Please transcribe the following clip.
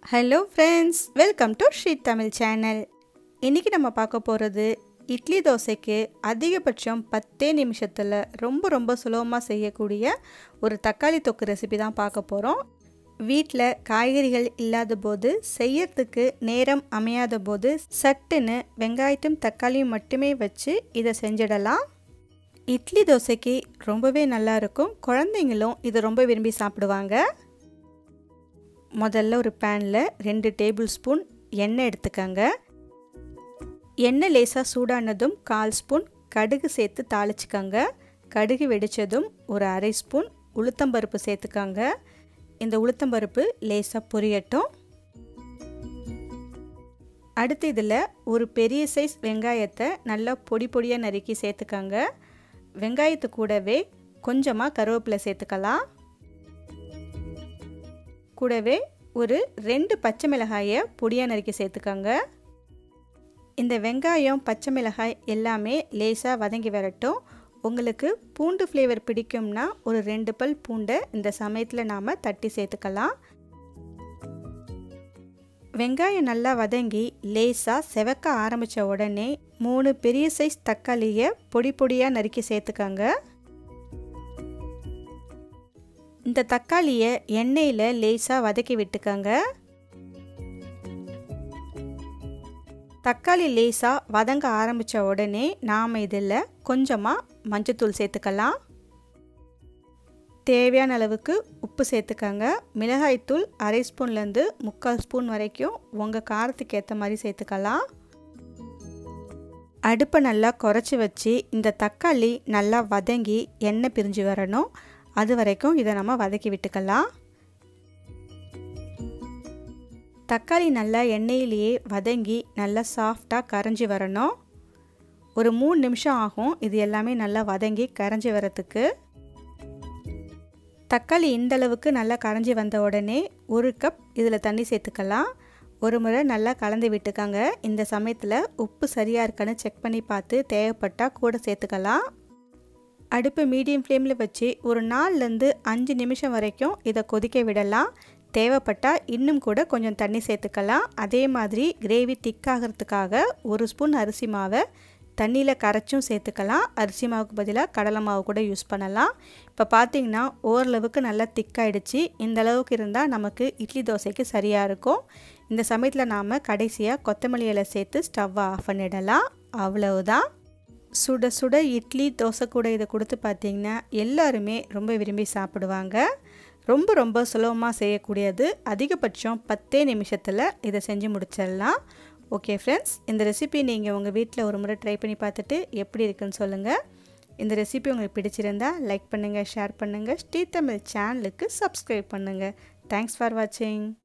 hello friends welcome to Sri Tamil channel இன்றைக்கி நம்ம பார்க்க போகிறது இட்லி தோசைக்கு அதிகபட்சம் பத்தே நிமிஷத்தில் ரொம்ப ரொம்ப சுலபமாக செய்யக்கூடிய ஒரு தக்காளி தொக்கு ரெசிபி தான் பார்க்க போகிறோம் வீட்டில் காய்கறிகள் இல்லாத போது செய்யறதுக்கு நேரம் அமையாத போது சட்டுன்னு வெங்காயத்தும் தக்காளியும் மட்டுமே வச்சு இதை செஞ்சிடலாம் இட்லி தோசைக்கு ரொம்பவே நல்லா இருக்கும் குழந்தைங்களும் இதை ரொம்ப விரும்பி சாப்பிடுவாங்க முதல்ல ஒரு பேனில் ரெண்டு டேபிள் ஸ்பூன் எண்ணெய் எடுத்துக்கங்க எண்ணெய் லேசாக சூடானதும் கால் ஸ்பூன் கடுகு சேர்த்து தாளிச்சுக்கோங்க கடுகு வெடித்ததும் ஒரு அரை ஸ்பூன் உளுத்தம்பருப்பு சேர்த்துக்கோங்க இந்த உளுத்தம்பருப்பு லேசாக பொரியட்டும் அடுத்து இதில் ஒரு பெரிய சைஸ் வெங்காயத்தை நல்லா பொடி பொடியாக நறுக்கி சேர்த்துக்கோங்க வெங்காயத்து கூடவே கொஞ்சமாக கருவேப்பிலை சேர்த்துக்கலாம் கூடவே ஒரு ரெண்டு பச்சை மிளகாயை பொடியாக நறுக்கி சேர்த்துக்கோங்க இந்த வெங்காயம் பச்சை மிளகாய் எல்லாமே லேசாக வதங்கி வரட்டும் உங்களுக்கு பூண்டு ஃப்ளேவர் பிடிக்கும்னா ஒரு ரெண்டு பல் பூண்டை இந்த சமயத்தில் நாம் தட்டி சேர்த்துக்கலாம் வெங்காயம் நல்லா வதங்கி லேசாக செவக்க ஆரம்பித்த உடனே மூணு பெரிய சைஸ் தக்காளியை பொடி பொடியாக நறுக்கி சேர்த்துக்கோங்க இந்த தக்காளியை எண்ணெயில் லேசாக வதக்கி விட்டுக்கோங்க தக்காளி லேசாக வதங்க ஆரம்பித்த உடனே நாம் இதில் கொஞ்சமாக மஞ்சத்தூள் சேர்த்துக்கலாம் தேவையான அளவுக்கு உப்பு சேர்த்துக்கோங்க மிளகாய்த்தூள் அரை ஸ்பூன்லேருந்து முக்கால் ஸ்பூன் வரைக்கும் உங்கள் காரத்துக்கு ஏற்ற மாதிரி சேர்த்துக்கலாம் அடுப்பை நல்லா குறைச்சி வச்சு இந்த தக்காளி நல்லா வதங்கி எண்ணெய் பிரிஞ்சு வரணும் அது வரைக்கும் இதை நம்ம வதக்கி விட்டுக்கலாம் தக்காளி நல்லா எண்ணெயிலேயே வதங்கி நல்லா சாஃப்டாக கரைஞ்சி வரணும் ஒரு மூணு நிமிஷம் ஆகும் இது எல்லாமே நல்லா வதங்கி கரைஞ்சி வரத்துக்கு தக்காளி இந்த அளவுக்கு நல்லா கரைஞ்சி வந்த உடனே ஒரு கப் இதில் தண்ணி சேர்த்துக்கலாம் ஒரு முறை நல்லா கலந்து விட்டுக்கோங்க இந்த சமயத்தில் உப்பு சரியாக இருக்கான்னு செக் பண்ணி பார்த்து தேவைப்பட்டால் கூட சேர்த்துக்கலாம் அடுப்பு மீடியம் ஃப்ளேமில் வச்சு ஒரு நாலுலேருந்து அஞ்சு நிமிஷம் வரைக்கும் இதை கொதிக்க விடலாம் தேவைப்பட்டால் இன்னும் கூட கொஞ்சம் தண்ணி சேர்த்துக்கலாம் அதே மாதிரி கிரேவி திக்காகிறதுக்காக ஒரு ஸ்பூன் அரிசி மாவை தண்ணியில் கரைச்சும் சேர்த்துக்கலாம் அரிசி மாவுக்கு பதிலாக கடலை மாவு கூட யூஸ் பண்ணலாம் இப்போ பார்த்திங்கன்னா ஓரளவுக்கு நல்லா திக்காயிடுச்சு இந்த அளவுக்கு இருந்தால் நமக்கு இட்லி தோசைக்கு சரியாக இருக்கும் இந்த சமயத்தில் நாம் கடைசியாக கொத்தமல்லி இலை சேர்த்து ஸ்டவ்வை ஆஃப் பண்ணிடலாம் அவ்வளவுதான் சுட சுட இட்லி தோசை கூட இதை கொடுத்து பார்த்திங்கன்னா எல்லாருமே ரொம்ப விரும்பி சாப்பிடுவாங்க ரொம்ப ரொம்ப சுலபமாக செய்யக்கூடியது அதிகபட்சம் பத்தே நிமிஷத்தில் இதை செஞ்சு முடிச்சிடலாம் ஓகே ஃப்ரெண்ட்ஸ் இந்த ரெசிபி நீங்கள் உங்கள் வீட்டில் ஒரு முறை ட்ரை பண்ணி பார்த்துட்டு எப்படி இருக்குன்னு சொல்லுங்கள் இந்த ரெசிபி உங்களுக்கு பிடிச்சிருந்தா லைக் பண்ணுங்கள் ஷேர் பண்ணுங்கள் ஸ்ரீ தமிழ் சேனலுக்கு சப்ஸ்கிரைப் பண்ணுங்கள் தேங்க்ஸ் ஃபார் வாட்சிங்